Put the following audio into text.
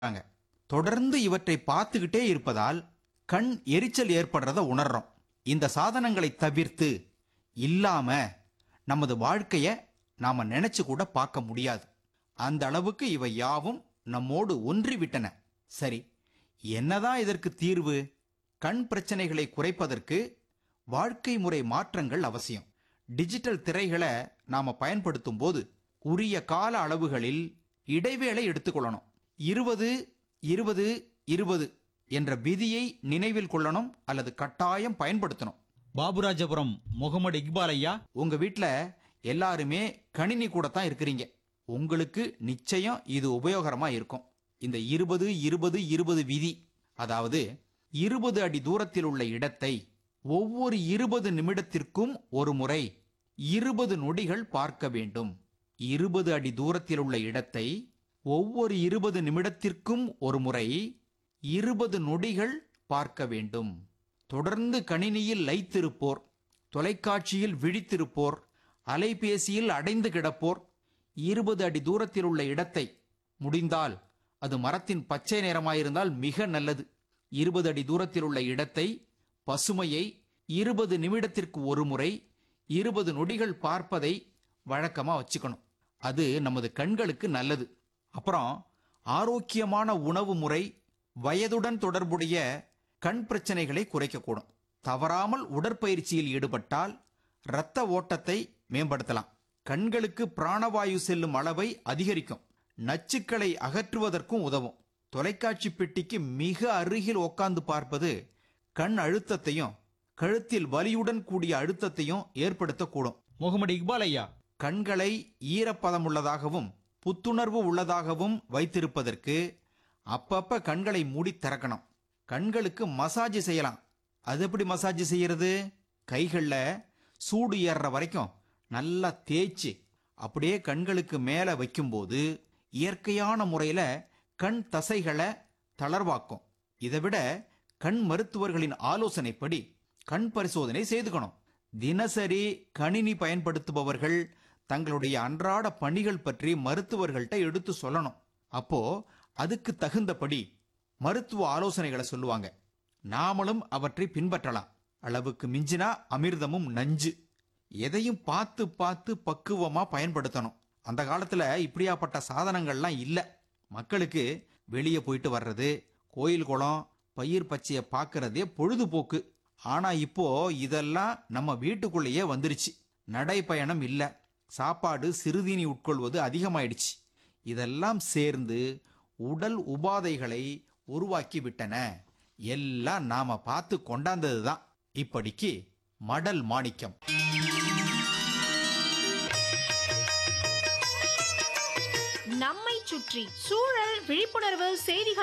சொல்றாங்க தொடர்ந்து இவற்றை பார்த்துக்கிட்டே இருப்பதால் கண் எரிச்சல் ஏற்படுறத உணர்றோம் இந்த சாதனங்களை தவிர்த்து இல்லாம நமது வாழ்க்கைய நாம நினைச்சு கூட பார்க்க முடியாது அந்த அளவுக்கு இவை யாவும் நம்மோடு ஒன்றிவிட்டன சரி என்னதான் இதற்கு தீர்வு கண் பிரச்சனைகளை குறைப்பதற்கு வாழ்க்கை முறை மாற்றங்கள் அவசியம் டிஜிட்டல் திரைகளை நாம பயன்படுத்தும் போது உரிய கால அளவுகளில் இடைவேளை எடுத்துக்கொள்ளணும் இருபது இருபது இருபது என்ற விதியை நினைவில் கொள்ளணும் அல்லது கட்டாயம் பயன்படுத்தணும் பாபுராஜபுரம் முகமது இக்பால் ஐயா உங்க வீட்ல எல்லாருமே கணினி கூட தான் இருக்கிறீங்க உங்களுக்கு நிச்சயம் இது உபயோகரமா இருக்கும் இந்த இருபது இருபது இருபது விதி அதாவது இருபது அடி தூரத்தில் உள்ள இடத்தை ஒவ்வொரு இருபது நிமிடத்திற்கும் ஒரு முறை இருபது நொடிகள் பார்க்க வேண்டும் இருபது அடி தூரத்தில் உள்ள இடத்தை ஒவ்வொரு இருபது நிமிடத்திற்கும் ஒரு முறை இருபது நொடிகள் பார்க்க வேண்டும் தொடர்ந்து கணினியில் லைத்திருப்போர் தொலைக்காட்சியில் விழித்திருப்போர் அலைபேசியில் அடைந்து கிடப்போர் இருபது அடி தூரத்தில் உள்ள இடத்தை முடிந்தால் அது மரத்தின் பச்சை நிறமாயிருந்தால் மிக நல்லது இருபது அடி தூரத்தில் உள்ள இடத்தை பசுமையை இருபது நிமிடத்திற்கு ஒரு முறை இருபது நொடிகள் பார்ப்பதை வழக்கமா வச்சுக்கணும் அது நமது கண்களுக்கு நல்லது அப்புறம் ஆரோக்கியமான உணவு முறை வயதுடன் தொடர்புடைய கண் பிரச்சனைகளை குறைக்கக்கூடும் தவறாமல் உடற்பயிற்சியில் ஈடுபட்டால் இரத்த ஓட்டத்தை மேம்படுத்தலாம் கண்களுக்கு பிராணவாயு செல்லும் அளவை அதிகரிக்கும் நச்சுக்களை அகற்றுவதற்கும் உதவும் தொலைக்காட்சி பெட்டிக்கு மிக அருகில் உட்கார்ந்து பார்ப்பது கண் அழுத்தத்தையும் கழுத்தில் வலியுடன் கூடிய அழுத்தத்தையும் ஏற்படுத்தக்கூடும் முகமது இக்பால் ஐயா கண்களை ஈரப்பதம் உள்ளதாகவும் புத்துணர்வு உள்ளதாகவும் வைத்திருப்பதற்கு அப்பப்ப கண்களை மூடி திறக்கணும் கண்களுக்கு மசாஜ் செய்யலாம் அது எப்படி மசாஜ் செய்யறது கைகள்ல சூடு ஏறுற வரைக்கும் நல்லா தேய்ச்சி அப்படியே கண்களுக்கு மேலே வைக்கும்போது இயற்கையான முறையில் கண் தசைகளை தளர்வாக்கும் இதை விட கண் மருத்துவர்களின் ஆலோசனைப்படி கண் பரிசோதனை செய்துக்கணும் தினசரி கணினி பயன்படுத்துபவர்கள் தங்களுடைய அன்றாட பணிகள் பற்றி மருத்துவர்கள்ட்ட எடுத்து சொல்லணும் அப்போ அதுக்கு தகுந்தபடி மருத்துவ ஆலோசனைகளை சொல்லுவாங்க நாமளும் அவற்றை பின்பற்றலாம் அளவுக்கு மிஞ்சினா அமிர்தமும் நஞ்சு எதையும் பார்த்து பார்த்து பக்குவமா பயன்படுத்தணும் அந்த காலத்துல இப்படியாப்பட்ட சாதனங்கள்லாம் இல்ல மக்களுக்கு வெளியே போயிட்டு வர்றது கோயில் குளம் பயிர் பச்சையை பார்க்கறதே பொழுதுபோக்கு ஆனா இப்போ இதெல்லாம் நம்ம வீட்டுக்குள்ளேயே வந்துருச்சு நடைப்பயணம் இல்ல சாப்பாடு சிறுதீனி உட்கொள்வது அதிகமாயிடுச்சு இதெல்லாம் சேர்ந்து உடல் உபாதைகளை உருவாக்கி விட்டன எல்லாம் நாம பார்த்து கொண்டாந்ததுதான் இப்படிக்கு மடல் மாணிக்கம் நம்மை சுற்றி சூழல் விழிப்புணர்வு செய்திகள்